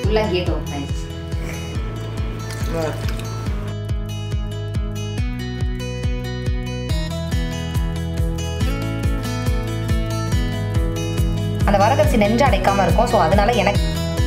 ஃபுல்லாக gate open ஆயிடுச்சு அந்த வரகரிசி நெஞ்சு அடைக்காம இருக்கும் ஸோ அதனால எனக்கு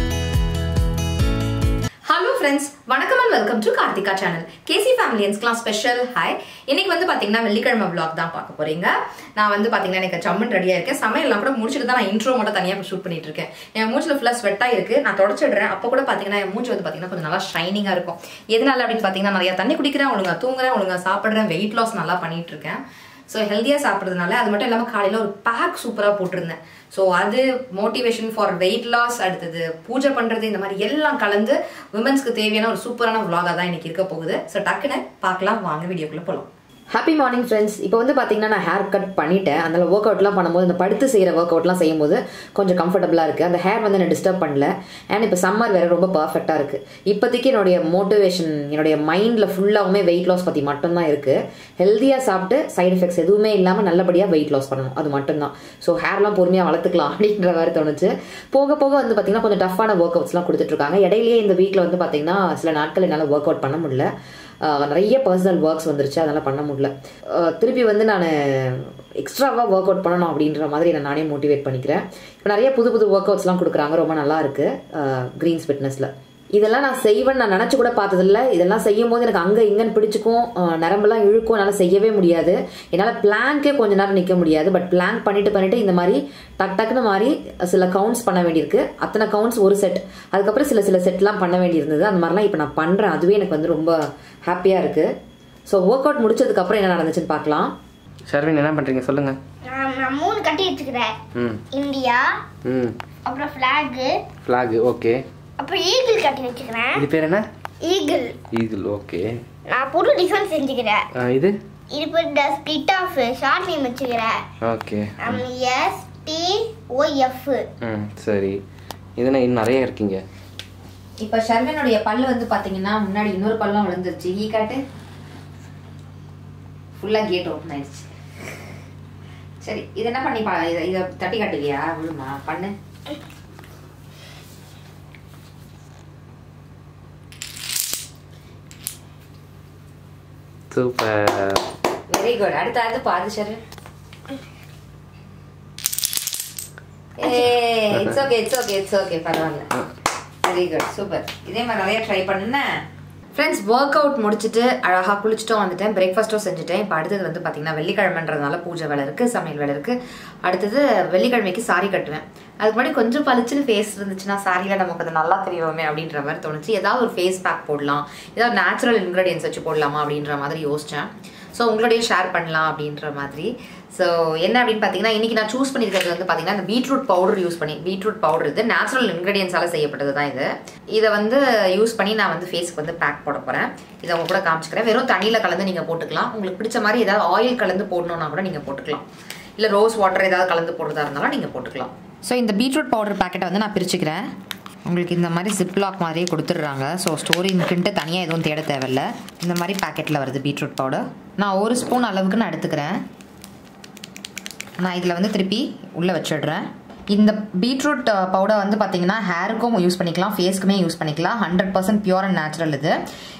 ஹலோ ஃப்ரெண்ட்ஸ் வணக்கம் and welcome to Karthika channel K C ஃபேமிலியன்ஸ்க்குலாம் ஸ்பெஷல் ஹாய் இன்னைக்கு வந்து பார்த்தீங்கன்னா வெள்ளிக்கிழமை vlog தான் பார்க்க போறீங்க நான் வந்து பார்த்தீங்கன்னா எனக்கு ஜம்முன் ரெடியாக இருக்கேன் சமையல்லாம் கூட முடிச்சுட்டு தான் நான் இன்ட்ரோ மட்டும் தனியாக ஷூட் பண்ணிட்டு இருக்கேன் என் மூஞ்சில் ஃபுல்லாக ஸ்வெட்டாக இருக்கு நான் தொடச்சிடுறேன் அப்போ கூட பார்த்தீங்கன்னா என் மூஞ்சி வந்து பார்த்தீங்கன்னா கொஞ்சம் நல்லா ஷைனிங்காக இருக்கும் எதனால அப்படின்னு பார்த்தீங்கன்னா நிறைய தண்ணி குடிக்கிறேன் ஒழுங்கா தூங்குறேன் ஒழுங்கா சாப்பிட்றேன் வெயிட் லாஸ் நல்லா பண்ணிட்டு இருக்கேன் ஸோ ஹெல்த்தியாக சாப்பிட்றதுனால அது மட்டும் இல்லாமல் காலையில் ஒரு பேக் சூப்பராக போட்டிருந்தேன் ஸோ அது மோட்டிவேஷன் ஃபார் வெயிட் லாஸ் அடுத்தது பூஜை பண்ணுறது இந்த மாதிரி எல்லாம் கலந்து விமன்ஸ்க்கு தேவையான ஒரு சூப்பரான vlog-ஆ தான் இன்னைக்கு இருக்க போகுது ஸோ டக்குன்னு பார்க்கலாம் வாங்க வீடியோக்குள்ளே போகலாம் ஹாப்பி மார்னிங் ஃப்ரெண்ட்ஸ் இப்போ வந்து பார்த்தீங்கன்னா நான் ஹேர் கட் பண்ணிட்டேன் அதனால ஒர்க் அவுட்லாம் பண்ணும்போது இந்த படுத்து செய்கிற ஒர்க் அவுட்லாம் செய்யும்போது கொஞ்சம் கம்ஃபர்டபுளாக இருக்குது அந்த ஹேர் வந்து என்ன டிஸ்டர்ப் பண்ணல அண்ட் இப்போ சம்மர் வேறு ரொம்ப பர்ஃபெக்டாக இருக்குது இப்போதைக்கு என்னுடைய மோட்டிவேஷன் என்னுடைய மைண்டில் ஃபுல்லாகவுமே வெயிட் லாஸ் பற்றி மட்டும்தான் இருக்குது ஹெல்த்தியாக சாப்பிட்டு சைடு எஃபெக்ட்ஸ் எதுவுமே இல்லாமல் நல்லபடியாக வெயிட் லாஸ் பண்ணணும் அது மட்டும்தான் ஸோ ஹேர்லாம் பொறுமையாக வளர்த்துக்கலாம் அப்படின்ற மாதிரி தோணுச்சு போக போக வந்து பார்த்தீங்கன்னா கொஞ்சம் டஃப்பான ஒர்க் அவுட்ஸ்லாம் கொடுத்துட்ருக்காங்க இடையிலேயே இந்த வீக்கில் வந்து பார்த்தீங்கன்னா சில நாட்கள் என்னால் ஒர்க் அவுட் பண்ண முடியல ஆஹ் நிறைய பர்சனல் ஒர்க்ஸ் வந்துருச்சு அதனால் பண்ண முடியல ஆஹ் திருப்பி வந்து நான் எக்ஸ்ட்ராவாக ஒர்க் அவுட் பண்ணணும் அப்படின்ற மாதிரி நான் நானே மோட்டிவேட் பண்ணிக்கிறேன் இப்போ நிறைய புது புது ஒர்க் அவுட்ஸ்லாம் கொடுக்குறாங்க ரொம்ப நல்லா இருக்கு க்ரீன்ஸ் ஃபிட்னஸில் இதெல்லாம் நான் செய்வேன்னு நான் நினச்சி கூட பார்த்ததில்ல இதெல்லாம் செய்யும் போது எனக்கு அங்கே இங்கன்னு பிடிச்சிக்கும் ஆஹ் நரம்பெல்லாம் இழுக்கும் என்னால் செய்யவே முடியாது என்னால் பிளாங்க்கே கொஞ்ச நேரம் நிற்க முடியாது பட் பிளாங்க் பண்ணிட்டு பண்ணிட்டு இந்த மாதிரி டக் டக்குன்னு மாதிரி சில கவுண்ட்ஸ் பண்ண வேண்டியிருக்கு அத்தனை கவுண்ட்ஸ் ஒரு செட் அதுக்கப்புறம் சில சில செட்லாம் பண்ண வேண்டியிருந்தது அந்த மாதிரிலாம் இப்போ நான் பண்ணுறேன் அதுவே எனக்கு வந்து ரொம்ப ஹாப்பியாக இருக்குது ஸோ ஒர்க் அவுட் முடிச்சதுக்கப்புறம் என்ன நடந்துச்சுன்னு பார்க்கலாம் ஷர்வின் என்ன பண்ணுறீங்க சொல்லுங்கள் நான் நான் மூணு கட்டி வச்சுக்கிறேன் ம் இந்தியா ம் அப்புறம் ஃப்ளாகு ஃப்ளாகு ஓகே அப்புறம் ஈகிள் கட்டி வச்சுக்கிறேன் இது பேர் என்ன ஈகிள் ஈகிள் ஓகே நான் புது டிசைன் செஞ்சுக்கிறேன் இது இது பேர் the spit of short name வச்சுக்கிறேன் okay S T O F ம் சரி இதுனா இன்னும் நிறைய இருக்கீங்க இப்போ ஷர்வனுடைய பல்லு வந்து பார்த்தீங்கன்னா முன்னாடி இன்னொரு பல்லும் விழுந்துருச்சு ஈ காட்டு ஃபுல்லாக கேட் ஓப்பன் ஆயிடுச்சு சரி இது என்ன பண்ணி பா இதை இதை தட்டி காட்டுவியா விழுமா பண்ணு சூப்பர் வெரி குட் அடுத்து அடுத்து பாரு ஷர் ஏ it's okay it's okay it's okay பரவாயில்ல வெரி குட் சூப்பர் இதே மாதிரி நிறைய ட்ரை பண்ணுனேன் ஃப்ரெண்ட்ஸ் ஒர்க் அவுட் முடிச்சுட்டு அழகாக குளிச்சுட்டும் வந்துட்டேன் பிரேக்ஃபாஸ்ட்டும் செஞ்சுட்டேன் இப்போ அடுத்தது வந்து பார்த்தீங்கன்னா வெள்ளிக்கிழமைன்றதுனால பூஜை வேலை இருக்குது சமையல் வேலை இருக்குது அடுத்தது வெள்ளிக்கிழமைக்கு சாரி கட்டுவேன் அதுக்கு முன்னாடி கொஞ்சம் பளிச்சுன்னு ஃபேஸ் இருந்துச்சுன்னா சாரியில் நமக்கு அது நல்லா தெரியுமே அப்படின்ற மாதிரி தோணுச்சு ஏதாவது ஒரு ஃபேஸ் பேக் போடலாம் ஏதாவது நேச்சுரல் இன்க்ரீடியன்ஸ் வச்சு போடலாமா அப்படின்ற மாதிரி யோசித்தேன் ஸோ உங்களோடய ஷேர் பண்ணலாம் அப்படின்ற மாதிரி ஸோ என்ன அப்படின்னு பார்த்தீங்கன்னா இன்றைக்கி நான் சூஸ் பண்ணியிருக்கிறது வந்து பார்த்தீங்கன்னா இந்த பீட்ரூட் பவுடர் யூஸ் பண்ணி பீட்ரூட் பவுடர் இது நேச்சுரல் இன்க்ரீடியன்ஸால் செய்யப்பட்டது தான் இது இதை வந்து யூஸ் பண்ணி நான் வந்து ஃபேஸ்க்கு வந்து பேக் போட போகிறேன் இதை உங்க கூட காமிச்சிக்கிறேன் வெறும் தண்ணியில் கலந்து நீங்கள் போட்டுக்கலாம் உங்களுக்கு பிடிச்ச மாதிரி ஏதாவது ஆயில் கலந்து போடணுன்னா கூட நீங்கள் போட்டுக்கலாம் இல்லை ரோஸ் வாட்டர் ஏதாவது கலந்து போடுறதா இருந்தாலும் நீங்கள் போட்டுக்கலாம் ஸோ இந்த பீட்ரூட் பவுடர் பேக்கெட்டை வந்து நான் பிரிச்சுக்கிறேன் உங்களுக்கு இந்த மாதிரி ஜிப்லாக் மாதிரியே கொடுத்துட்றாங்க ஸோ ஸ்டோரிங்க்குன்ட்டு தனியாக எதுவும் தேட தேவையில்ல இந்த மாதிரி பேக்கெட்டில் வருது பீட்ரூட் பவுடர் நான் ஒரு ஸ்பூன் அளவுக்கு நான் எடுத்துக்கிறேன் நான் இதில் வந்து திருப்பி உள்ளே வச்சிடுறேன் இந்த பீட்ரூட் பவுடர் வந்து பார்த்தீங்கன்னா ஹேருக்கும் யூஸ் பண்ணிக்கலாம் ஃபேஸ்க்குமே யூஸ் பண்ணிக்கலாம் hundred percent pure and natural இது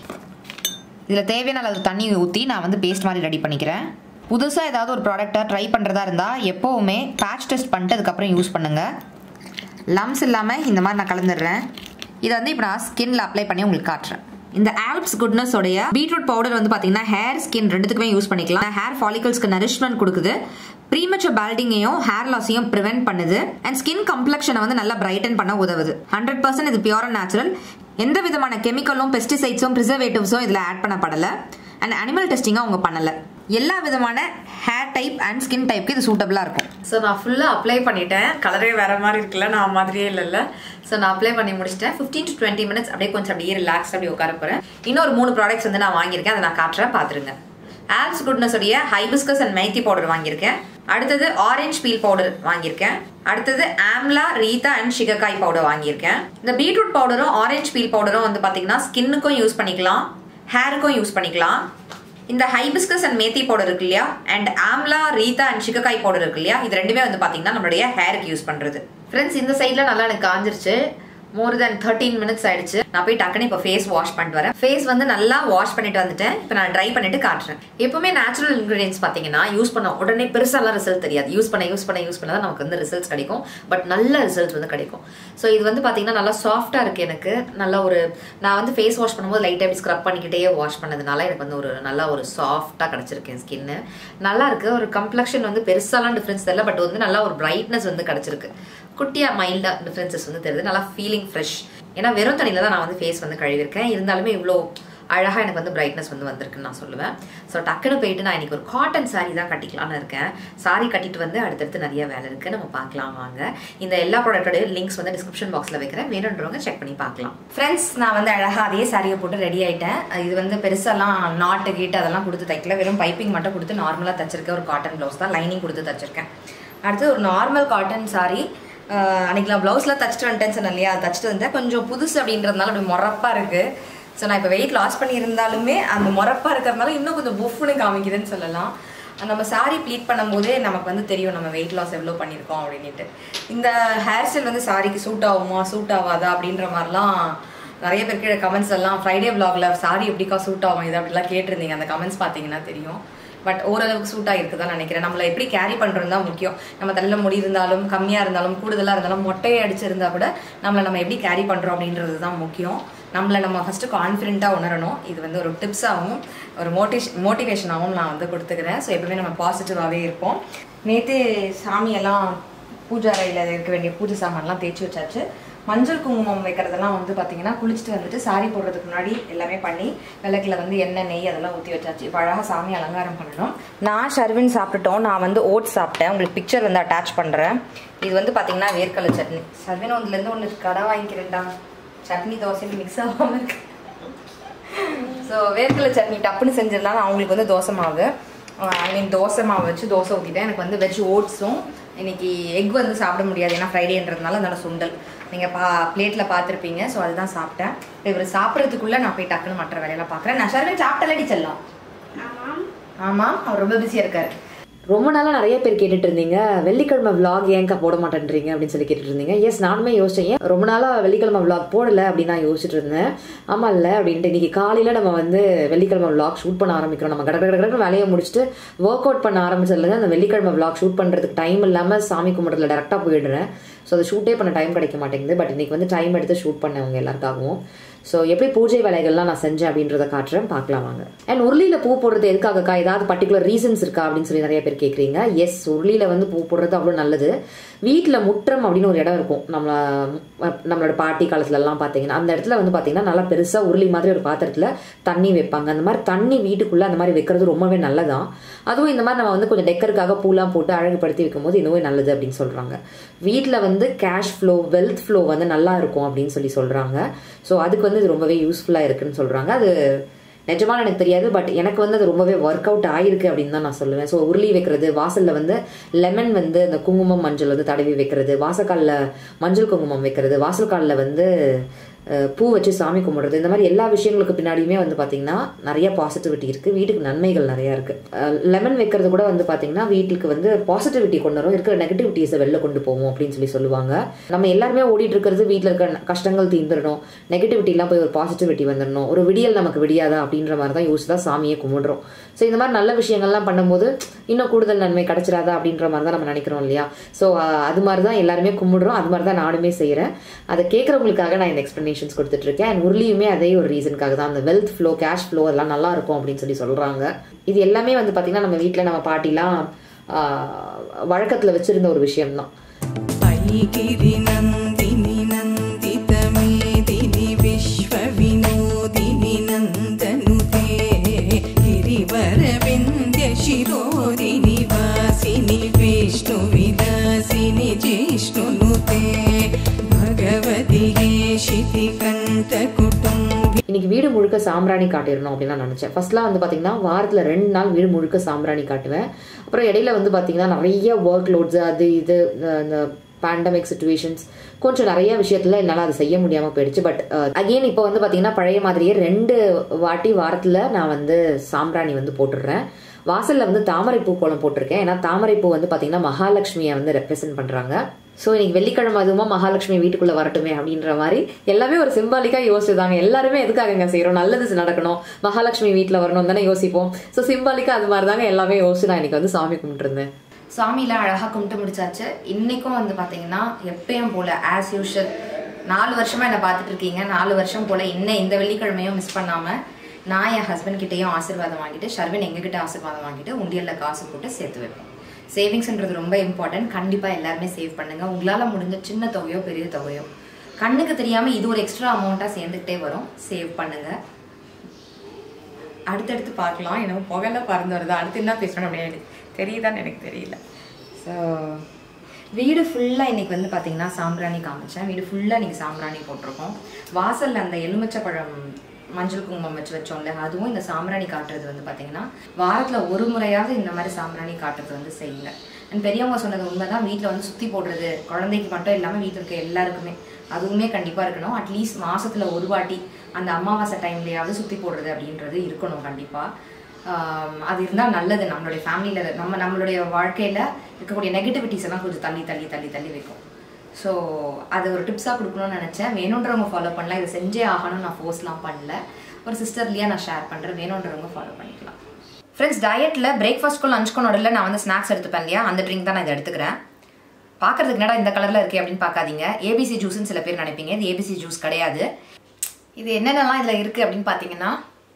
இதில் தேவையான அளவு தண்ணி ஊற்றி நான் வந்து பேஸ்ட் மாதிரி ரெடி பண்ணிக்கிறேன் புதுசாக ஏதாவது ஒரு ப்ராடக்டை ட்ரை பண்ணுறதா இருந்தால் எப்போவுமே பேட்ச் டெஸ்ட் பண்ணிட்டு அதுக்கப்புறம் யூஸ் பண்ணுங்கள் லம்ஸ் இல்லாமல் இந்த மாதிரி நான் கலந்துடுறேன் இதை வந்து இப்போ நான் ஸ்கின்ல அப்ளை பண்ணி உங்களுக்கு காட்டுறேன் இந்த ஆல்ப்ஸ் குட்னஸ் உடைய பீட்ரூட் பவுடர் வந்து பார்த்தீங்கன்னா ஹேர் ஸ்கின் ரெண்டுத்துக்குமே யூஸ் பண்ணிக்கலாம் ஹேர் ஃபாலிகல்ஸ்க்கு நரிஷ்மெண்ட் கொடுக்குது ப்ரீமச்சர் பேல்டிங்கையும் ஹேர் லாஸையும் ப்ரிவென்ட் பண்ணுது அண்ட் ஸ்கின் கம்ப்ளெக்ஷனை வந்து நல்லா பிரைட்டன் பண்ண உதவுது ஹண்ட்ரட் பர்சன்ட் இது பியூர் அண்ட் நேச்சுரல் எந்த விதமான கெமிக்கலும் பெஸ்டிசைட்ஸும் ப்ரிசர்வேட்டிவ்ஸும் இதில் ஆட் பண்ணப்படலை அண்ட் அனிமல் டெஸ்டிங்கும் அவங்க பண்ணலை எல்லா விதமான ஹேர் டைப் அண்ட் ஸ்கின் டைப்க்கு இது சூட்டபிளாக இருக்கும் ஸோ நான் ஃபுல்லாக அப்ளை பண்ணிட்டேன் கலரே வேற மாதிரி இருக்குல்ல நான் மாதிரியே இல்லைல்ல ஸோ நான் அப்ளை பண்ணி முடிச்சிட்டேன் ஃபிஃப்டீன் டு டுவெண்ட்டி மினிட்ஸ் அப்படியே கொஞ்சம் அப்படியே ரிலாக்ஸ் அப்படி உட்கார போகிறேன் இன்னொரு மூணு ப்ராடக்ட்ஸ் வந்து நான் வாங்கியிருக்கேன் அதை நான் காட்டுறேன் பார்த்துருங்க ஆல்ஸ் குட்னஸ் உடைய ஹைபிஸ்கஸ் அண்ட் மைத்தி பவுடர் வாங்கியிருக்கேன் அடுத்தது ஆரஞ்சு பீல் பவுடர் வாங்கியிருக்கேன் அடுத்தது ஆம்லா ரீதா அண்ட் ஷிகக்காய் பவுடர் வாங்கியிருக்கேன் இந்த பீட்ரூட் பவுடரும் ஆரஞ்சு பீல் பவுடரும் வந்து பார்த்தீங்கன்னா ஸ்கின்னுக்கும் யூஸ் பண்ணிக்கலாம் ஹேருக்கும் யூஸ் பண்ணிக்கலாம் இந்த ஹைபிஸ்கஸ் அண்ட் மேத்தி பவுடர் இருக்கு இல்லையா அண்ட் ஆம்லா ரீதா அண்ட் சிக்கக்காய் பவுடர் இருக்கு இல்லையா இது ரெண்டுமே வந்து பார்த்தீங்கன்னா நம்மளுடைய ஹேருக்கு யூஸ் பண்ணுறது ஃப்ரெண்ட்ஸ் இந்த சைடில் நல்லா எனக்கு காஞ்சிருச்சு மோர் தென் தேர்ட்டீன் மினிட்ஸ் ஆயிடுச்சு நான் போய் டக்குனு இப்போ ஃபேஸ் வாஷ் பண்ணிட்டு வரேன் ஃபேஸ் வந்து நல்லா வாஷ் பண்ணிட்டு வந்துட்டேன் இப்போ நான் ட்ரை பண்ணிட்டு காட்டுறேன் எப்பவுமே நேச்சுரல் இன்கிரீடியன்ஸ் பார்த்தீங்கன்னா யூஸ் பண்ண உடனே பெருசாலாம் ரிசல்ட் தெரியாது யூஸ் பண்ண யூஸ் பண்ண யூஸ் பண்ண தான் நமக்கு வந்து ரிசல்ட்ஸ் கிடைக்கும் பட் நல்ல ரிசல்ட் வந்து கிடைக்கும் ஸோ இது வந்து பார்த்தீங்கன்னா நல்லா சாஃப்டாக இருக்கு எனக்கு நல்ல ஒரு நான் வந்து ஃபேஸ் வாஷ் பண்ணும்போது லைட்டாக இப்படி ஸ்க்ரப் பண்ணிக்கிட்டே வாஷ் பண்ணதுனால எனக்கு வந்து ஒரு நல்லா ஒரு சாஃப்டாக கிடச்சிருக்கு என் ஸ்கின்னு நல்லா இருக்கு ஒரு கம்ப்ளெக்ஷன் வந்து பெருசாலாம் டிஃப்ரென்ஸ் தெரியல பட் வந்து நல்லா ஒரு பிரைட்னஸ் வந்து கிடச்சிருக்கு குட்டியாக மைல்டாக டிஃப்ரென்சஸ் வந்து தெரியுது நல்லா ஃபீலிங் ஃப்ரெஷ் ஏன்னா வெறும் தண்ணியில் தான் நான் வந்து ஃபேஸ் வந்து கழுவிருக்கேன் இருந்தாலுமே இவ்வளோ அழகாக எனக்கு வந்து பிரைட்னஸ் வந்து வந்திருக்குன்னு நான் சொல்லுவேன் ஸோ டக்குன்னு போயிட்டு நான் இன்னைக்கு ஒரு காட்டன் saree தான் கட்டிக்கலாம்னு இருக்கேன் saree கட்டிட்டு வந்து அடுத்தடுத்து நிறைய வேலை இருக்குது நம்ம பார்க்கலாம் வாங்க இந்த எல்லா ப்ராடக்டோட லிங்க்ஸ் வந்து டிஸ்கிரிப்ஷன் பாக்ஸில் வைக்கிறேன் வேணுன்றவங்க செக் பண்ணி பார்க்கலாம் ஃப்ரெண்ட்ஸ் நான் வந்து அழகாக அதே சாரியை போட்டு ரெடி ஆயிட்டேன் இது வந்து பெருசாலாம் நாட்டு கீட்டு அதெல்லாம் கொடுத்து தைக்கல வெறும் பைப்பிங் மட்டும் கொடுத்து நார்மலாக தச்சிருக்கேன் ஒரு காட்டன் ப்ளவுஸ் தான் லைனிங் கொடுத்து தச்சிருக்கேன் அடுத்து ஒரு நார்மல் காட்டன் saree ஆஹ் அன்னைக்கு நான் ப்ளவுஸ்லாம் தச்சுட்டு வந்துட்டேன்னு சொன்னேன் இல்லையா அது தச்சுட்டு வந்தேன் கொஞ்சம் புதுசு அப்படின்றதுனால அப்படி மொறப்பாக இருக்குது ஸோ நான் இப்போ வெயிட் லாஸ் பண்ணியிருந்தாலுமே அந்த மொறப்பாக இருக்கிறதுனால இன்னும் கொஞ்சம் புஃப்னு காமிக்குதுன்னு சொல்லலாம் நம்ம saree ப்ளீட் பண்ணும்போதே நமக்கு வந்து தெரியும் நம்ம வெயிட் லாஸ் எவ்வளோ பண்ணியிருக்கோம் அப்படின்ட்டு இந்த ஹேர் ஸ்டைல் வந்து சாரிக்கு சூட் ஆகுமா சூட் ஆகாதா அப்படின்ற மாதிரிலாம் நிறைய பேர் கீழே கமெண்ட்ஸ் எல்லாம் ஃப்ரைடே vlogல சாரி எப்படிக்கா சூட் ஆகும் இது அப்படிலாம் கேட்டிருந்தீங்க அந்த கமெண்ட்ஸ் பார்த்தீங்கன்னா தெரியும் பட் ஓரளவுக்கு சூட்டாக இருக்குதான் நினைக்கிறேன் நம்மளை எப்படி கேரி பண்ணுறது தான் முக்கியம் நம்ம தலையில் முடி இருந்தாலும் கம்மியாக இருந்தாலும் கூடுதலாக இருந்தாலும் மொட்டையை அடிச்சிருந்தா கூட நம்மளை நம்ம எப்படி கேரி பண்ணுறோம் அப்படின்றது தான் முக்கியம் நம்மளை நம்ம ஃபஸ்ட்டு கான்ஃபிடென்ட்டாக உணரணும் இது வந்து ஒரு டிப்ஸாகவும் ஒரு மோட்டிவேஷன் மோட்டிவேஷனாகவும் நான் வந்து கொடுத்துக்கிறேன் ஸோ எப்பவுமே நம்ம பாசிட்டிவாகவே இருப்போம் நேற்று சாமியெல்லாம் பூஜை அறையில் இருக்க வேண்டிய பூஜை சாமான்லாம் தேய்ச்சி வச்சாச்சு மஞ்சள் குங்குமம் வைக்கிறதெல்லாம் வந்து பார்த்தீங்கன்னா குளிச்சுட்டு வந்துட்டு சாரி போடுறதுக்கு முன்னாடி எல்லாமே பண்ணி விளக்கில் வந்து எண்ணெய் நெய் அதெல்லாம் ஊற்றி வச்சாச்சு இப்போ அழகாக சாமி அலங்காரம் பண்ணணும் நான் ஷர்வின் சாப்பிட்டுட்டோம் நான் வந்து ஓட்ஸ் சாப்பிட்டேன் உங்களுக்கு பிக்சர் வந்து அட்டாச் பண்ணுறேன் இது வந்து பார்த்தீங்கன்னா வேர்க்கடலை சட்னி ஷர்வின் ஒன்றுலேருந்து ஒன்று கடை வாங்கிக்கிறேன்டா சட்னி தோசைன்னு மிக்ஸ் ஆகாமல் இருக்கு ஸோ வேர்க்கடலை சட்னி டப்புன்னு செஞ்சிடலாம் அவங்களுக்கு வந்து தோசை மாவு ஐ மீன் தோசை மாவு வச்சு தோசை ஊற்றிட்டேன் எனக்கு வந்து வெஜ் ஓட்ஸும் இன்னைக்கு எக் வந்து சாப்பிட முடியாது ஏன்னா ஃப்ரைடேன்றதுனால அதனால சுண்டல் நீங்கள் பா பிளேட்டில் பார்த்துருப்பீங்க ஸோ அதுதான் சாப்பிட்டேன் இவர் சாப்பிட்றதுக்குள்ளே நான் போய் டக்குன்னு மற்ற வேலையெல்லாம் பார்க்குறேன் நான் ஷர்வின் சாப்பிட்டலடி செல்லாம் ஆமாம் ஆமாம் அவர் ரொம்ப பிஸியாக இருக்காரு ரொம்ப நாளாக நிறைய பேர் கேட்டுட்டு இருந்தீங்க வெள்ளிக்கிழமை vlog ஏன்க்கா போட மாட்டேன்றீங்க அப்படின்னு சொல்லி கேட்டுட்டு இருந்தீங்க எஸ் நானுமே யோசிச்சேன் ஏன் ரொம்ப நாளாக வெள்ளிக்கிழமை vlog போடல அப்படின்னு நான் யோசிச்சுட்டு இருந்தேன் ஆமா இல்லை அப்படின்ட்டு இன்னைக்கு காலையில் நம்ம வந்து வெள்ளிக்கிழமை vlog ஷூட் பண்ண ஆரம்பிக்கிறோம் நம்ம கட கட கடன்னு வேலையை முடிச்சுட்டு ஒர்க் அவுட் பண்ண ஆரம்பிச்சதுல அந்த வெள்ளிக்கிழமை vlog ஷூட் பண்ணுறதுக்கு டைம் இல்லாமல் சாமி கும்பிட்றதுல டேரெக்டாக போயிடுறேன் ஸோ அதை ஷூட்டே பண்ண டைம் கிடைக்க மாட்டேங்குது பட் இன்னைக்கு வந்து டைம் எடுத்து ஷூட் பண்ணேன் அவங்க எல்லாருக்காகவும் ஸோ எப்படி பூஜை வேலைகள்லாம் நான் செஞ்சேன் அப்படின்றத காட்டுறேன் பார்க்கலாம் வாங்க அண்ட் உருளியில் பூ போடுறது எதுக்காகக்கா ஏதாவது பர்டிகுலர் ரீசன்ஸ் இருக்கா அப்படின்னு சொல்லி நிறைய பேர் கேட்குறீங்க எஸ் உருளியில் வந்து பூ போடுறது அவ்வளோ நல்லது வீட்டில் முற்றம் அப்படின்னு ஒரு இடம் இருக்கும் நம்ம நம்மளோட பாட்டி காலத்துலலாம் பார்த்தீங்கன்னா அந்த இடத்துல வந்து பார்த்தீங்கன்னா நல்லா பெருசாக உருளி மாதிரி ஒரு பாத்திரத்தில் தண்ணி வைப்பாங்க அந்த மாதிரி தண்ணி வீட்டுக்குள்ளே அந்த மாதிரி வைக்கிறது ரொம்பவே நல்லதான் அதுவும் இந்த மாதிரி நம்ம வந்து கொஞ்சம் டெக்கருக்காக பூலாம் போட்டு அழகுபடுத்தி வைக்கும்போது இன்னுமே நல்லது அப்படின்னு சொல்கிறாங்க வீட்டில் வந்து கேஷ் ஃப்ளோ வெல்த் ஃப்ளோ வந்து நல்லா இருக்கும் அப்படின்னு சொல்லி சொல்கிறாங்க ஸோ அதுக்கு வந்து இது ரொம்பவே யூஸ்ஃபுல்லாக இருக்குன்னு சொல்கிறாங்க அது நிஜமான எனக்கு தெரியாது பட் எனக்கு வந்து அது ரொம்பவே ஒர்க் அவுட் ஆயிருக்கு அப்படின்னு தான் நான் சொல்லுவேன் ஸோ உருளி வைக்கிறது வாசலில் வந்து லெமன் வந்து இந்த குங்குமம் மஞ்சள் வந்து தடவி வைக்கிறது வாசக்காலில் மஞ்சள் குங்குமம் வைக்கிறது வாசல்காலில் வந்து அஹ், பூ வச்சு சாமி கும்பிடுறது இந்த மாதிரி எல்லா விஷயங்களுக்கு பின்னாடியுமே வந்து பார்த்தீங்கன்னா நிறைய பாசிட்டிவிட்டி இருக்குது வீட்டுக்கு நன்மைகள் நிறையா இருக்குது லெமன் வைக்கிறது கூட வந்து பார்த்தீங்கன்னா வீட்டுக்கு வந்து பாசிட்டிவிட்டி கொண்டு வரும் இருக்கிற நெகட்டிவிட்டிஸை வெளில கொண்டு போவோம் அப்படின்னு சொல்லி சொல்லுவாங்க நம்ம எல்லாருமே ஓடிட்டு இருக்கிறது வீட்டில் இருக்க கஷ்டங்கள் தீர்ந்துடணும் நெகட்டிவிட்டிலாம் போய் ஒரு பாசிட்டிவிட்டி வந்துடணும் ஒரு விடியல் நமக்கு விடியாதா அப்படின்ற மாதிரி தான் யோசிச்சு தான் சாமியை கும்பிடுறோம் ஸோ இந்த மாதிரி நல்ல விஷயங்கள்லாம் பண்ணும்போது இன்னும் கூடுதல் நன்மை கிடைச்சிடாதா அப்படின்ற மாதிரி தான் நம்ம நினைக்கிறோம் இல்லையா ஸோ அது மாதிரி தான் எல்லாருமே கும்பிடுறோம் அது மாதிரி தான் நானுமே செய்கிறேன் அதை கேட்குறவங்களுக்காக நான் இந்த எக்ஸ்ப்ளனேஷன்ஸ் கொடுத்துட்ருக்கேன் அண்ட் உருளியுமே அதே ஒரு ரீசனுக்காக தான் அந்த வெல்த் ஃப்ளோ கேஷ் ஃப்ளோ அதெல்லாம் நல்லா இருக்கும் அப்படின்னு சொல்லி சொல்கிறாங்க இது எல்லாமே வந்து பார்த்திங்கன்னா நம்ம வீட்டில் நம்ம பாட்டிலாம் வழக்கத்தில் வச்சுருந்த ஒரு விஷயம்தான் ऐगिरि नन्दिनि नन्दितमेदिनि विश्वविनोदिनि नन्दनुते गिरिवरविन्द्य शिरोदिनि वासिनि विष्णुविलासिनि जिष्णुनुते भगवति शितिकण्ठकुटुम्बि இன்னைக்கு வீடு முழுக்க சாம்பிராணி காட்டிடணும் அப்படின்னு நான் நினச்சேன் ஃபர்ஸ்ட்லாம் வந்து பார்த்தீங்கன்னா வாரத்தில் ரெண்டு நாள் வீடு முழுக்க சாம்பிராணி காட்டுவேன் அப்புறம் இடையில வந்து பார்த்தீங்கன்னா நிறைய ஒர்க் லோட்ஸ் அது இது அஹ் இந்த பேண்டமிக் சுச்சுவேஷன்ஸ் கொஞ்சம் நிறைய விஷயத்துல என்னால் அது செய்ய முடியாமல் போயிடுச்சு பட் அகெயின் இப்போ வந்து பார்த்தீங்கன்னா பழைய மாதிரியே ரெண்டு வாட்டி வாரத்தில் நான் வந்து சாம்பிராணி வந்து போட்டுடுறேன் வாசல்ல வந்து தாமரை பூ கோலம் போட்டிருக்கேன் ஏன்னா தாமரை பூ வந்து பார்த்தீங்கன்னா மகாலட்சுமியை வந்து ரெப்ரசென்ட் பண்ணுறாங்க ஸோ இன்னைக்கு வெள்ளிக்கிழமை அதுவுமா மகாலட்சுமி வீட்டுக்குள்ள வரட்டுமே அப்படின்ற மாதிரி எல்லாமே ஒரு சிம்பாலிக்காக யோசிச்சுதாங்க எல்லாருமே எதுக்காகங்க செய்கிறோம் நல்லது நடக்கணும் மகாலட்சுமி வீட்டில் வரணும் தானே யோசிப்போம் ஸோ சிம்பாலிக்காக அது மாதிரி தாங்க எல்லாமே யோசிச்சு நான் இன்னைக்கு வந்து சாமி கும்பிட்டுருந்தேன் சாமிலாம் அழகாக கும்பிட்டு முடிச்சாச்சு இன்னைக்கும் வந்து பார்த்தீங்கன்னா எப்பயும் போல ஆஸ் யூஷுவல் நாலு வருஷமா என்னை பார்த்துட்டு இருக்கீங்க நாலு வருஷம் போல இன்னும் இந்த வெள்ளிக்கிழமையும் மிஸ் பண்ணாம நான் என் ஹஸ்பண்ட் கிட்டேயும் ஆசீர்வாதம் வாங்கிட்டு ஷர்வின் எங்ககிட்ட ஆசீர்வாதம் வாங்கிட்டு உண்டியல்ல காசு போட்டு சேர்த்து வைப்போம் சேவிங்ஸ்ன்றது ரொம்ப இம்பார்ட்டன்ட் கண்டிப்பாக எல்லாருமே சேவ் பண்ணுங்க உங்களால் முடிஞ்ச சின்ன தொகையோ பெரிய தொகையோ கண்ணுக்கு தெரியாமல் இது ஒரு எக்ஸ்ட்ரா அமௌண்ட்டாக சேர்ந்துக்கிட்டே வரும் சேவ் பண்ணுங்க அடுத்தடுத்து பார்க்கலாம் எனக்கு புகழ பறந்து வருது அடுத்து என்ன பேசணும் அப்படின்னு தெரியுதான்னு எனக்கு தெரியல ஸோ வீடு ஃபுல்லாக இன்னைக்கு வந்து பார்த்தீங்கன்னா சாம்பிராணி காமிச்சேன் வீடு ஃபுல்லாக இன்னைக்கு சாம்பிராணி போட்டிருக்கோம் வாசலில் அந்த எலுமிச்சப்பழம் மஞ்சள் குங்குமம் வச்சு வச்சோம்ல அதுவும் இந்த சாம்பிராணி காட்டுறது வந்து பார்த்தீங்கன்னா வாரத்தில் ஒரு முறையாவது இந்த மாதிரி சாம்பிராணி காட்டுறது வந்து செய்யுங்க அண்ட் பெரியவங்க சொன்னது உண்மைதான் வீட்டில் வந்து சுற்றி போடுறது குழந்தைக்கு மட்டும் இல்லாமல் வீட்டில் இருக்க எல்லாருக்குமே அதுவுமே கண்டிப்பாக இருக்கணும் அட்லீஸ்ட் மாசத்துல ஒரு வாட்டி அந்த அமாவாசை டைம்லையாவது சுற்றி போடுறது அப்படின்றது இருக்கணும் கண்டிப்பாக அது இருந்தால் நல்லது நம்மளுடைய ஃபேமிலியில் நம்ம நம்மளுடைய வாழ்க்கையில் இருக்கக்கூடிய நெகட்டிவிட்டிஸ் எல்லாம் கொஞ்சம் தள்ளி தள்ளி தள்ளி தள்ளி வைக்கும் ஸோ அது ஒரு டிப்ஸாக கொடுக்கணும்னு நினச்சேன் வேணுன்றவங்க ஃபாலோ பண்ணலாம் இதை செஞ்சே ஆகணும்னு நான் ஃபோர்ஸ்லாம் பண்ணல ஒரு சிஸ்டர்லியாக நான் ஷேர் பண்ணுறேன் வேணுன்றவங்க ஃபாலோ பண்ணிக்கலாம் ஃப்ரெண்ட்ஸ் டயட்டில் பிரேக்ஃபாஸ்ட்க்கும் லஞ்சுக்கும் நடுவில் நான் வந்து ஸ்நாக்ஸ் எடுத்துப்பேன் இல்லையா அந்த ட்ரிங்க் தான் நான் இதை எடுத்துக்கிறேன் பார்க்கறதுக்கு என்னடா இந்த கலரில் இருக்கே அப்படின்னு பார்க்காதீங்க ஏபிசி ஜூஸ்னு சில பேர் நினைப்பீங்க இது ஏபிசி ஜூஸ் கிடையாது இது என்னென்னலாம் இதில் இருக்குது அப்படின்னு பார்த்தீங்கன்னா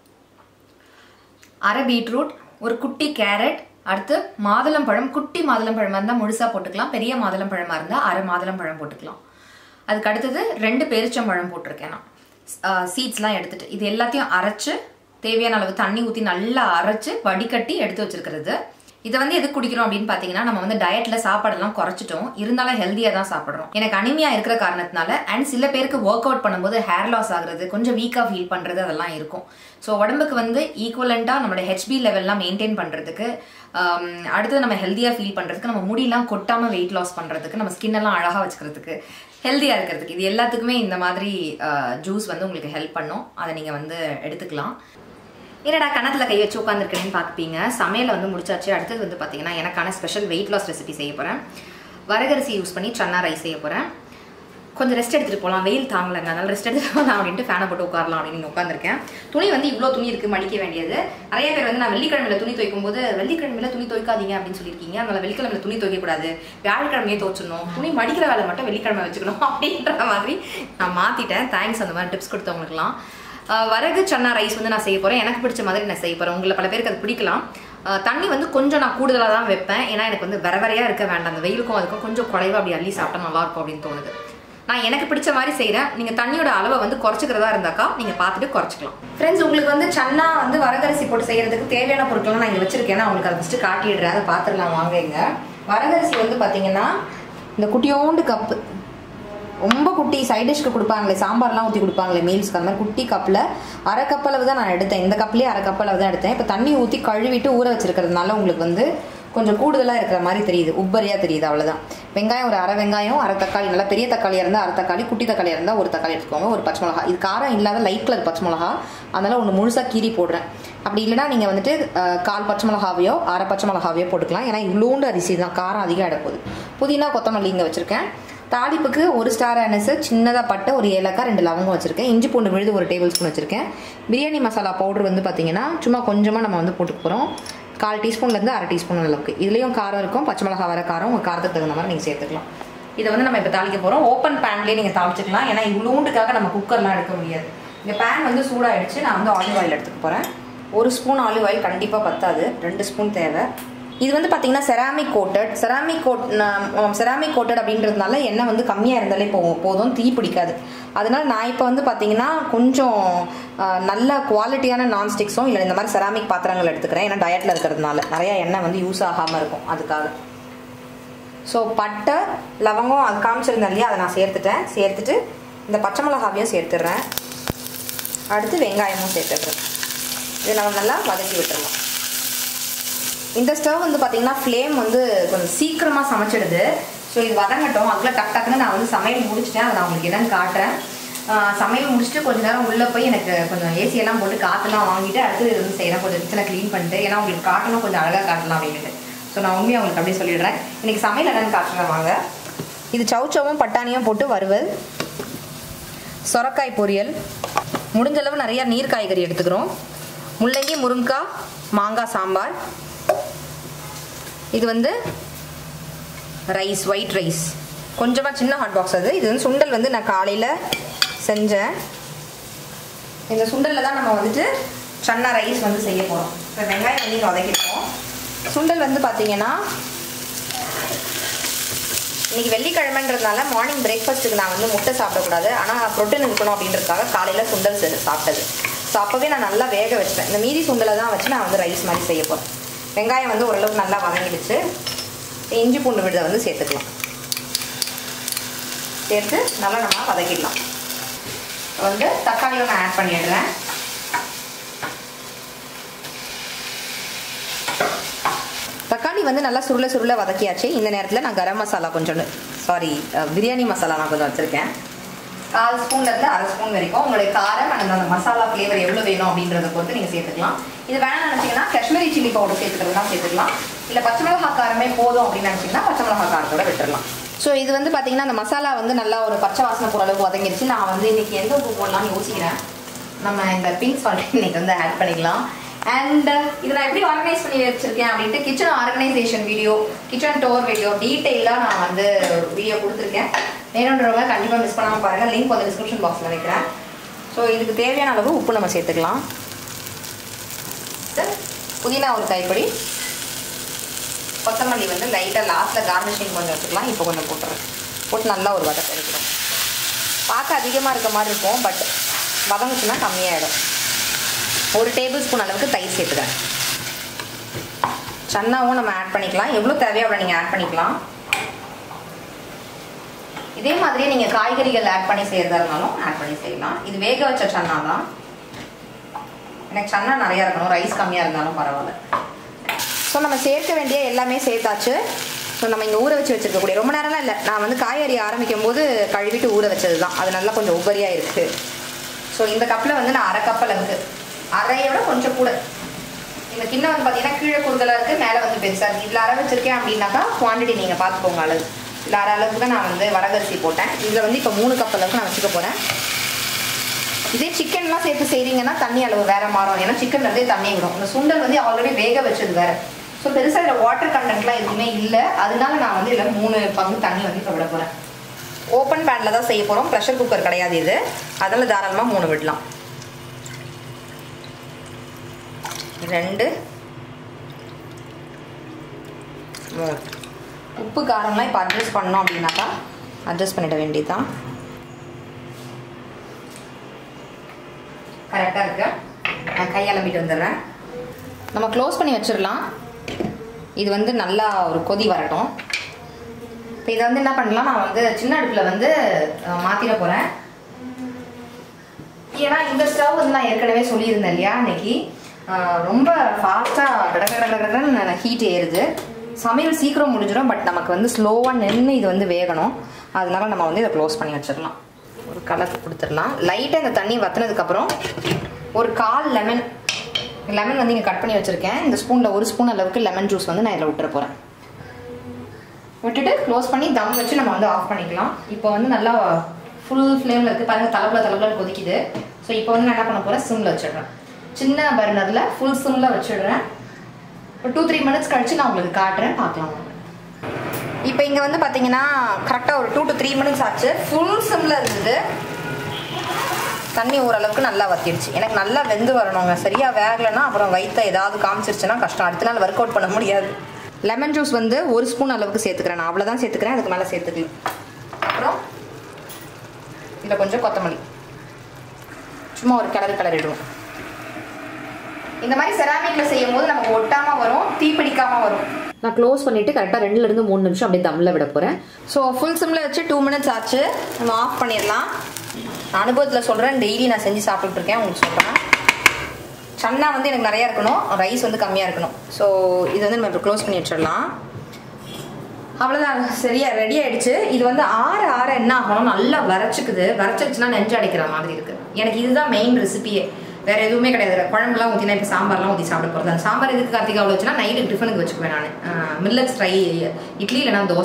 அரை பீட்ரூட் ஒரு குட்டி கேரட் அடுத்து மாதுளம்பழம் குட்டி மாதுளம்பழமாக இருந்தால் முழுசாக போட்டுக்கலாம் பெரிய மாதுளம்பழமாக இருந்தால் அரை மாதுளம்பழம் போட்டுக்கலாம் அதுக்கு அடுத்தது ரெண்டு பேரிச்சம்பழம் போட்டிருக்கேன் நான் சீட்ஸ்லாம் எடுத்துட்டு இது எல்லாத்தையும் அரைச்சு தேவையான அளவு தண்ணி ஊற்றி நல்லா அரைச்சு வடிகட்டி எடுத்து வச்சிருக்கிறது இதை வந்து எதுக்கு குடிக்கிறோம் அப்படின்னு பார்த்தீங்கன்னா நம்ம வந்து டயட்ல சாப்பாடெல்லாம் குறைச்சிட்டோம் இருந்தாலும் ஹெல்த்தியாக தான் சாப்பிட்றோம் எனக்கு அனிமியா இருக்கிற காரணத்தினால அண்ட் சில பேருக்கு ஒர்க் அவுட் பண்ணும்போது ஹேர் லாஸ் ஆகுறது கொஞ்சம் வீக்காக ஃபீல் பண்ணுறது அதெல்லாம் இருக்கும் ஸோ உடம்புக்கு வந்து ஈக்குவலண்ட்டாக நம்மளோட ஹெச்பி லெவல்லாம் மெயின்டைன் பண்ணுறதுக்கு அடுத்தது நம்ம ஹெல்த்தியாக ஃபீல் பண்ணுறதுக்கு நம்ம முடியெல்லாம் கொட்டாமல் வெயிட் லாஸ் பண்ணுறதுக்கு நம்ம ஸ்கின் எல்லாம் அழகாக வச்சுக்கிறதுக்கு ஹெல்த்தியாக இருக்கிறதுக்கு இது எல்லாத்துக்குமே இந்த மாதிரி ஜூஸ் வந்து உங்களுக்கு ஹெல்ப் பண்ணும் அதை நீங்கள் வந்து எடுத்துக்கலாம் என்னடா கணத்தில் கை வச்சு உட்காந்துருக்கேன்னு பார்ப்பீங்க சமையலை வந்து முடிச்சாச்சு அடுத்தது வந்து பார்த்தீங்கன்னா எனக்கான ஸ்பெஷல் வெயிட் லாஸ் ரெசிபி செய்ய போகிறேன் வரகரிசி யூஸ் பண்ணி சன்னா ரைஸ் செய்ய போகிறேன் கொஞ்சம் ரெஸ்ட் எடுத்துகிட்டு போகலாம் வெயில் தாங்கலைங்க அதனால ரெஸ்ட் எடுத்துட்டு போகலாம் அப்படின்ட்டு ஃபேனை போட்டு உட்காரலாம் அப்படின்னு உட்காந்துருக்கேன் துணி வந்து இவ்வளோ துணி இருக்குது மடிக்க வேண்டியது நிறைய பேர் வந்து நான் வெள்ளிக்கிழமையில துணி துவைக்கும் போது வெள்ளிக்கிழமையில துணி துவைக்காதீங்க அப்படின்னு சொல்லியிருக்கீங்க அதனால வெள்ளிக்கிழமையில துணி துவைக்கக்கூடாது வியாழக்கிழமையே துவைச்சிடணும் துணி மடிக்கிற வேலை மட்டும் வெள்ளிக்கிழமை வச்சுக்கணும் அப்படின்ற மாதிரி நான் மாற்றிட்டேன் தேங்க்ஸ் அந்த மாதிரி டிப்ஸ் கொடுத்தவங்களுக்குலாம் வரகு சன்னா ரைஸ் வந்து நான் செய்ய போகிறேன் எனக்கு பிடிச்ச மாதிரி நான் செய்ய போகிறேன் உங்களை பல பேருக்கு அது பிடிக்கலாம் தண்ணி வந்து கொஞ்சம் நான் கூடுதலாக தான் வைப்பேன் ஏன்னா எனக்கு வந்து வர வரையாக இருக்க வேண்டாம் அந்த வெயிலுக்கும் அதுக்கும் கொஞ்சம் குறைவாக அப்படி அள்ளி சாப்பிட்டா நல்லாயிருக்கும் அப்படின்னு தோணுது நான் எனக்கு பிடிச்ச மாதிரி செய்கிறேன் நீங்கள் தண்ணியோட அளவை வந்து குறைச்சிக்கிறதா இருந்தாக்கா நீங்கள் பார்த்துட்டு குறைச்சிக்கலாம் ஃப்ரெண்ட்ஸ் உங்களுக்கு வந்து சன்னா வந்து வரகரிசி போட்டு செய்கிறதுக்கு தேவையான பொருட்கள்லாம் நான் இங்கே வச்சிருக்கேன் நான் உங்களுக்கு அதை ஃபஸ்ட்டு காட்டிடுறேன் அதை பார்த்துடலாம் வாங்க இங்க வரகரிசி வந்து பார்த்தீங்கன்னா இந்த குட்டியோண்டு கப்பு ரொம்ப குட்டி சைட் டிஷ்க்கு கொடுப்பாங்களே சாம்பார்லாம் ஊற்றி கொடுப்பாங்களே மீல்ஸ்க்கு அந்த மாதிரி குட்டி கப்பில் அரை கப் அளவு தான் நான் எடுத்தேன் இந்த கப்லேயே அரை கப் அளவு தான் எடுத்தேன் இப்போ தண்ணி ஊற்றி கழுவிட்டு ஊற வச்சிருக்கிறதுனால உங்களுக்கு வந்து கொஞ்சம் கூடுதலாக இருக்கிற மாதிரி தெரியுது உப்பரியாக தெரியுது அவ்வளோதான் வெங்காயம் ஒரு அரை வெங்காயம் அரை தக்காளி நல்லா பெரிய தக்காளியாக இருந்தால் அரை தக்காளி குட்டி தக்காளியாக இருந்தால் ஒரு தக்காளி எடுத்துக்கோங்க ஒரு பச்சை மிளகா இது காரம் இல்லாத லைட் கலர் பச்சை மிளகா அதனால் ஒன்று முழுசாக கீரி போடுறேன் அப்படி இல்லைனா நீங்கள் வந்துட்டு கால் பச்சை மிளகாவையோ அரை பச்சை மிளகாவையோ போட்டுக்கலாம் ஏன்னா இவ்வளோண்டு அரிசி தான் காரம் அதிகம் எடுப்போகுது புதினா கொத்தமல்லி இங்கே வச்சுருக்கேன் தாளிப்புக்கு ஒரு ஸ்டார் அனசு சின்னதாக பட்டை ஒரு ஏலக்காய் ரெண்டு லவங்கம் வச்சுருக்கேன் இஞ்சி பூண்டு விழுது ஒரு டேபிள் ஸ்பூன் வச்சுருக்கேன் பிரியாணி மசாலா பவுடர் வந்து பார்த்தீங்கன்னா சும்மா கொஞ்சமாக நம்ம வந்து போட்டுக்க போகிறோம் கால் டீஸ்பூன்லேருந்து அரை டீஸ்பூன் அளவுக்கு இதுலேயும் காரம் இருக்கும் பச்சை மிளகா வர காரம் உங்கள் காரத்துக்கு தகுந்த மாதிரி நீங்கள் சேர்த்துக்கலாம் இதை வந்து நம்ம இப்போ தாளிக்க போகிறோம் ஓப்பன் பேன்லேயே நீங்கள் தாளிச்சிக்கலாம் ஏன்னா இவ்வளோண்டுக்காக நம்ம குக்கர்லாம் எடுக்க முடியாது இந்த பேன் வந்து சூடாகிடுச்சு நான் வந்து ஆலிவ் ஆயில் எடுத்துக்க போகிறேன் ஒரு ஸ்பூன் ஆலிவ் ஆயில் கண்டிப்பாக பத்தாது ரெண்டு ஸ்பூன் தேவை இது வந்து பார்த்தீங்கன்னா ceramic coated ceramic coat ceramic coated அப்படின்றதுனால எண்ணெய் வந்து கம்மியாக இருந்தாலே போ போதும் தீ பிடிக்காது அதனால நான் இப்போ வந்து பார்த்தீங்கன்னா கொஞ்சம் நல்ல குவாலிட்டியான நான்ஸ்டிக்ஸும் இல்லை இந்த மாதிரி செராமிக் பாத்திரங்கள் எடுத்துக்கிறேன் ஏன்னா டயட்டில் இருக்கிறதுனால நிறையா எண்ணெய் வந்து யூஸ் ஆகாமல் இருக்கும் அதுக்காக ஸோ பட்டை லவங்கம் அது காமிச்சிருந்தேன் இல்லையா அதை நான் சேர்த்துட்டேன் சேர்த்துட்டு இந்த பச்சை மிளகாவையும் சேர்த்துடுறேன் அடுத்து வெங்காயமும் சேர்த்துடுறேன் இதை நம்ம நல்லா வதக்கி விட்டுருவோம் இந்த ஸ்டவ் வந்து பார்த்தீங்கன்னா ஃப்ளேம் வந்து கொஞ்சம் சீக்கிரமாக சமைச்சிடுது ஸோ இது வதங்கட்டும் அதுக்குள்ள டக் டக்குன்னு நான் வந்து சமையல் முடிச்சிட்டேன் அதை நான் உங்களுக்கு என்னன்னு காட்டுறேன் சமையல் முடிச்சுட்டு கொஞ்ச நேரம் உள்ளே போய் எனக்கு கொஞ்சம் ஏசியெல்லாம் போட்டு காற்றுலாம் வாங்கிட்டு அடுத்து இது வந்து செய்யலாம் கொஞ்சம் கிச்சனை க்ளீன் பண்ணிட்டு ஏன்னா உங்களுக்கு காட்டணும் கொஞ்சம் அழகாக காட்டலாம் அப்படின்ட்டு ஸோ நான் உண்மையாக உங்களுக்கு அப்படியே சொல்லிடுறேன் இன்றைக்கி சமையல் என்னன்னு காட்டுறேன் வாங்க இது சவுச்சவும் பட்டாணியும் போட்டு வறுவல் சொரக்காய் பொரியல் முடிஞ்ச அளவு நிறைய நீர் காய்கறி எடுத்துக்கிறோம் முள்ளங்கி முருங்காய் மாங்காய் சாம்பார் இது வந்து ரைஸ் ஒயிட் ரைஸ் கொஞ்சமாக சின்ன ஹாட் பாக்ஸ் அது இது வந்து சுண்டல் வந்து நான் காலையில் செஞ்சேன் இந்த சுண்டலில் தான் நம்ம வந்துட்டு சன்னா ரைஸ் வந்து செய்ய போகிறோம் இப்போ வெங்காயம் வந்து இங்கே வதக்கிருக்கோம் சுண்டல் வந்து பார்த்தீங்கன்னா இன்னைக்கு வெள்ளிக்கிழமைன்றதுனால மார்னிங் பிரேக்ஃபாஸ்ட்டுக்கு நான் வந்து முட்டை சாப்பிடக்கூடாது ஆனால் ப்ரோட்டீன் இருக்கணும் அப்படின்றதுக்காக காலையில் சுண்டல் செ- சாப்பிட்டது ஸோ அப்போவே நான் நல்லா வேக வச்சிட்டேன் இந்த மீதி சுண்டலை தான் வச்சு நான் வந்து ரைஸ் மாதிரி செய்ய போகிறேன் வெங்காயம் வந்து ஓரளவுக்கு நல்லா வதங்கிடுச்சு இஞ்சி பூண்டு விடுதை வந்து சேர்த்துக்கலாம் சேர்த்து நல்லா நம்ம வதக்கிடலாம் இப்போ வந்து தக்காளியும் நான் ஆட் பண்ணிடுறேன் தக்காளி வந்து நல்லா சுருள சுருள வதக்கியாச்சு இந்த நேரத்தில் நான் கரம் மசாலா கொஞ்சம் சாரி பிரியாணி மசாலா நான் கொஞ்சம் வச்சுருக்கேன் கால் ஸ்பூன்ல இருந்து அரை ஸ்பூன் வரைக்கும் உங்களுடைய காரம் and அந்த மசாலா ஃப்ளேவர் எவ்வளோ வேணும் அப்படின்றத பொறுத்து நீங்கள் சேர்த்துக்கலாம் இது வேணாம்னு நினச்சிங்கன்னா காஷ்மீரி சில்லி பவுடர் சேர்த்துக்கிறதுனா சேர்த்துக்கலாம் இல்லை பச்சை மிளகா காரமே போதும் அப்படின்னு நினச்சிங்கன்னா பச்சை மிளகா காரத்தோட விட்டுறலாம் ஸோ இது வந்து பார்த்தீங்கன்னா அந்த மசாலா வந்து நல்லா ஒரு பச்சை வாசனை போகிற அளவுக்கு வதங்கிடுச்சு நான் வந்து இன்னைக்கு எந்த உப்பு போடலாம்னு யோசிக்கிறேன் நம்ம இந்த பிங்க் சால்ட் இன்னைக்கு வந்து ஆட் பண்ணிக்கலாம் அண்ட் இதை நான் எப்படி ஆர்கனைஸ் பண்ணி வச்சிருக்கேன் அப்படின்ட்டு kitchen organisation video kitchen door video டீட்டெயிலாக நான் வந்து வீடியோ கொடுத்துருக்கேன் வேணுன்றவங்க கண்டிப்பாக மிஸ் பண்ணாமல் பாருங்கள் லிங்க் வந்து டிஸ்கிரிப்ஷன் பாக்ஸில் வைக்கிறேன் ஸோ இதுக்கு தேவையான அளவு உப்பு நம்ம சேர்த்துக்கலாம் Then, புதினா ஒரு கைப்படி கொத்தமல்லி வந்து லைட்டாக லாஸ்ட்டில் கார்னிஷிங் கொஞ்சம் வச்சுக்கலாம் இப்போ கொஞ்சம் போட்டுறேன் போட்டு நல்லா ஒரு வதக்க எடுக்கிறோம் பார்க்க அதிகமாக இருக்க மாதிரி இருக்கும் பட் வதங்குச்சுன்னா கம்மியாயிடும் ஒரு டேபிள் ஸ்பூன் அளவுக்கு தயிர் சேர்த்துக்கிறேன் சன்னாவும் நம்ம ஆட் பண்ணிக்கலாம் எவ்வளோ தேவையோ அவ்வளோ நீங்கள் ஆட் பண்ணிக்கலாம் இதே மாதிரியே நீங்கள் காய்கறிகள் ஆட் பண்ணி செய்யறதா இருந்தாலும் ஆட் பண்ணி செய்யலாம் இது வேக வச்ச சன்னா தான் எனக்கு சன்னா நிறையா இருக்கணும் ரைஸ் கம்மியாக இருந்தாலும் பரவாயில்ல ஸோ நம்ம சேர்க்க வேண்டிய எல்லாமே சேர்த்தாச்சு ஸோ நம்ம இங்கே ஊற வச்சு வச்சிருக்கக்கூடிய ரொம்ப நேரம்லாம் இல்லை நான் வந்து காய்கறி ஆரம்பிக்கும் போது கழுவிட்டு ஊற வச்சது தான் அது நல்லா கொஞ்சம் உபரியாக இருக்குது ஸோ இந்த கப்பில் வந்து நான் அரை கப் அளவுக்கு அரையை விட கொஞ்சம் கூட இந்த கிண்ணம் வந்து பார்த்தீங்கன்னா கீழே குறுதலாக இருக்குது மேலே வந்து பெருசாக இருக்குது இதில் அரை வச்சிருக்கேன் அப்படின்னாக்கா குவான்டிட்டி நீங்கள் பார்த்துக்கோங்க அளவு இதில் அரை அளவுக்கு தான் நான் வந்து வரகரிசி போட்டேன் இதில் வந்து இப்போ மூணு கப் அளவுக்கு நான் வச்சுக்க போகிறேன் இதே சிக்கன்லாம் சேர்த்து செய்றீங்கன்னா தண்ணி அளவு வேற மாறும் ஏன்னா சிக்கன்ல இருந்தே தண்ணி விடும் இந்த சுண்டல் வந்து ஆல்ரெடி வேக வச்சது வேற ஸோ பெருசாக இதில் வாட்டர் கண்டென்ட்லாம் எதுவுமே இல்லை அதனால நான் வந்து இதில் மூணு பங்கு தண்ணி வந்து இப்போ விட போகிறேன் ஓப்பன் பேனில் தான் செய்ய போகிறோம் ப்ரெஷர் குக்கர் கிடையாது இது அதில் தாராளமாக மூணு விடலாம் ரெண்டு மூணு உப்பு காரம்லாம் இப்போ அட்ஜஸ்ட் பண்ணோம் அப்படின்னாக்கா அட்ஜஸ்ட் பண்ணிட வேண்டியதுதான் கரெக்டாக இருக்கு நான் கையலம்பிட்டு வந்துடுறேன் நம்ம க்ளோஸ் பண்ணி வச்சிடலாம் இது வந்து நல்லா ஒரு கொதி வரட்டும் இப்போ இதை வந்து என்ன பண்ணலாம் நான் வந்து சின்ன அடுப்பில் வந்து அஹ், மாத்திட போகிறேன் ஏன்னா இந்த ஸ்டவ் வந்து நான் ஏற்கனவே சொல்லியிருந்தேன் இல்லையா இன்னைக்கு அஹ், ரொம்ப ஃபாஸ்ட்டாக கட கட கடன்னு ஹீட் ஏறுது சமையல் சீக்கிரம் முடிஞ்சிடும் பட் நமக்கு வந்து ஸ்லோவாக நின்று இது வந்து வேகணும் அதனால நம்ம வந்து இதை க்ளோஸ் பண்ணி வச்சிடலாம் ஒரு கலக்கு கொடுத்துடலாம் லைட்டாக இந்த தண்ணி வற்றினதுக்கப்புறம் ஒரு கால் லெமன் லெமன் வந்து இங்கே கட் பண்ணி வச்சுருக்கேன் இந்த ஸ்பூனில் ஒரு ஸ்பூன் அளவுக்கு லெமன் ஜூஸ் வந்து நான் இதில் விட்டுற போகிறேன் விட்டுட்டு க்ளோஸ் பண்ணி தம் வச்சு நம்ம வந்து ஆஃப் பண்ணிக்கலாம் இப்போ வந்து நல்லா ஃபுல் ஃப்ளேமில் இருக்குது பாருங்க தலப்புல தலப்புல கொதிக்குது ஸோ இப்போ வந்து நான் என்ன பண்ண போகிறேன் சிம்மில் வச்சிடுறேன் சின்ன பர்னரில் ஃபுல் சிம்மில் வச்சிடுறேன் ஒரு டூ த்ரீ மினிட்ஸ் கழிச்சு நான் உங்களுக்கு காட்டுறேன் பார்க்கலாம் வாங்க. இப்போ இங்கே வந்து பார்த்தீங்கன்னா கரெக்டாக ஒரு டூ டு த்ரீ மினிட்ஸ் ஆச்சு ஃபுல் சிம்மில் இருந்தது தண்ணி ஓரளவுக்கு நல்லா வத்திடுச்சு எனக்கு நல்லா வெந்து வரணுங்க சரியா வேகலைன்னா அப்புறம் வயிற்ற ஏதாவது காமிச்சிருச்சுன்னா கஷ்டம் அடுத்த நாள் ஒர்க் அவுட் பண்ண முடியாது லெமன் ஜூஸ் வந்து ஒரு ஸ்பூன் அளவுக்கு சேர்த்துக்கிறேன் நான் அவ்வளோதான் சேர்த்துக்கிறேன் அதுக்கு மேலே சேர்த்துக்கல அப்புறம் இதில் கொஞ்சம் கொத்தமல்லி சும்மா ஒரு கிளறு கிளறிடுவோம் இந்த மாதிரி செராமிக்கில் செய்யும் போது நமக்கு ஒட்டாமல் வரும் தீப்பிடிக்காமல் வரும் நான் க்ளோஸ் பண்ணிட்டு கரெக்டாக ரெண்டுல இருந்து மூணு நிமிஷம் அப்படியே தம்ல விட போறேன் ஸோ ஃபுல் சிம்மில் வச்சு டூ மினிட்ஸ் ஆச்சு நம்ம ஆஃப் பண்ணிடலாம் நான் அனுபவத்தில் சொல்கிறேன் டெய்லி நான் செஞ்சு சாப்பிட்டுட்டு இருக்கேன் உங்களுக்கு சொல்கிறேன் சன்னா வந்து எனக்கு நிறையா இருக்கணும் ரைஸ் வந்து கம்மியாக இருக்கணும் ஸோ இது வந்து நம்ம இப்போ க்ளோஸ் பண்ணி வச்சிடலாம் அவ்வளோதான் சரியா ரெடி ஆயிடுச்சு இது வந்து ஆற ஆற என்ன ஆகணும் நல்லா வரைச்சிக்குது வரைச்சிருச்சுன்னா நெஞ்சு அடைக்கிற மாதிரி இருக்கு எனக்கு இதுதான் மெயின் ரெசிபியே வேற எதுவுமே கிடையாது குழம்புலாம் ஊற்றினா இப்போ சாம்பார்லாம் ஊற்றி சாப்பிட போகிறது அந்த சாம்பார் எதுக்கு கார்த்திகாவில் வச்சுன்னா நைட்டு டிஃபனுக்கு வச்சுக்குவேன் நான் மில்லட்ஸ் ஃப்ரை இட்லி இல்லைனா தோசை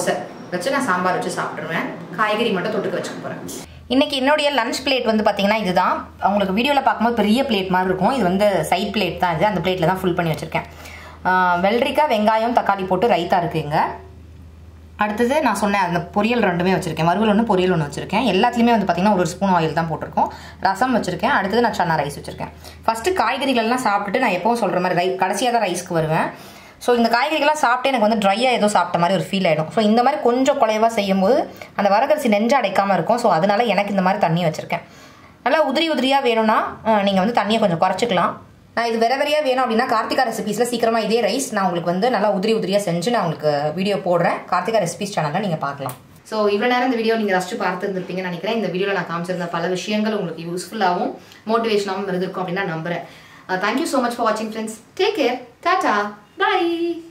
வச்சு நான் சாம்பார் வச்சு சாப்பிட்ருவேன் காய்கறி மட்டும் தொட்டுக்க வச்சுக்க போகிறேன் இன்னைக்கு என்னுடைய லஞ்ச் பிளேட் வந்து பார்த்தீங்கன்னா இதுதான் உங்களுக்கு வீடியோவில் பார்க்கும்போது பெரிய பிளேட் மாதிரி இருக்கும் இது வந்து சைட் பிளேட் தான் இது அந்த பிளேட்டில் தான் ஃபுல் பண்ணி வச்சுருக்கேன் வெள்ளரிக்காய் வெங்காயம் தக்காளி போட்டு ரைத்தா இருக்குங்க அடுத்தது நான் சொன்னேன் அந்த பொரியல் ரெண்டுமே வச்சிருக்கேன் வறுவல் ஒன்று பொரியல் ஒன்று வச்சிருக்கேன் எல்லாத்துலேயுமே வந்து பார்த்தீங்கன்னா ஒரு ஸ்பூன் ஆயில் தான் போட்டிருக்கோம் ரசம் வச்சிருக்கேன் அடுத்தது நான் சன்னா ரைஸ் வச்சிருக்கேன் ஃபர்ஸ்ட் காய்கறிகள்லாம் சாப்பிட்டுட்டு நான் எப்பவும் சொல்கிற மாதிரி ரை கடைசியாக தான் ரைஸ்க்கு வருவேன் ஸோ இந்த காய்கறிகள்லாம் சாப்பிட்டு எனக்கு வந்து ட்ரையாக ஏதோ சாப்பிட்ட மாதிரி ஒரு ஃபீல் ஆகிடும் ஸோ இந்த மாதிரி கொஞ்சம் குறைவாக செய்யும்போது அந்த வரகரிசி நெஞ்சு அடைக்காமல் இருக்கும் ஸோ அதனால எனக்கு இந்த மாதிரி தண்ணி வச்சிருக்கேன் நல்லா உதிரி உதிரியாக வேணும்னா நீங்கள் வந்து தண்ணியை கொஞ்சம் குறைச்சிக்கலாம் நான் இது வெற வெறையாக வேணும் அப்படின்னா கார்த்திகா ரெசிபீஸில் சீக்கிரமாக இதே ரைஸ் நான் உங்களுக்கு வந்து நல்லா உதிரி உதிரியாக செஞ்சு நான் உங்களுக்கு வீடியோ போடுறேன் கார்த்திகா ரெசிபீஸ் சேனலில் நீங்கள் பார்க்கலாம் ஸோ இவ்வளோ நேரம் இந்த வீடியோ நீங்கள் ரசிச்சு பார்த்துருந்துருப்பீங்கன்னு நினைக்கிறேன் இந்த வீடியோவில் நான் காமிச்சிருந்த பல விஷயங்கள் உங்களுக்கு யூஸ்ஃபுல்லாகவும் மோட்டிவேஷனாகவும் இருந்திருக்கும் அப்படின்னு நான் நம்புறேன் தேங்க்யூ ஸோ மச் ஃபார் வாட்சிங் friends take care tata by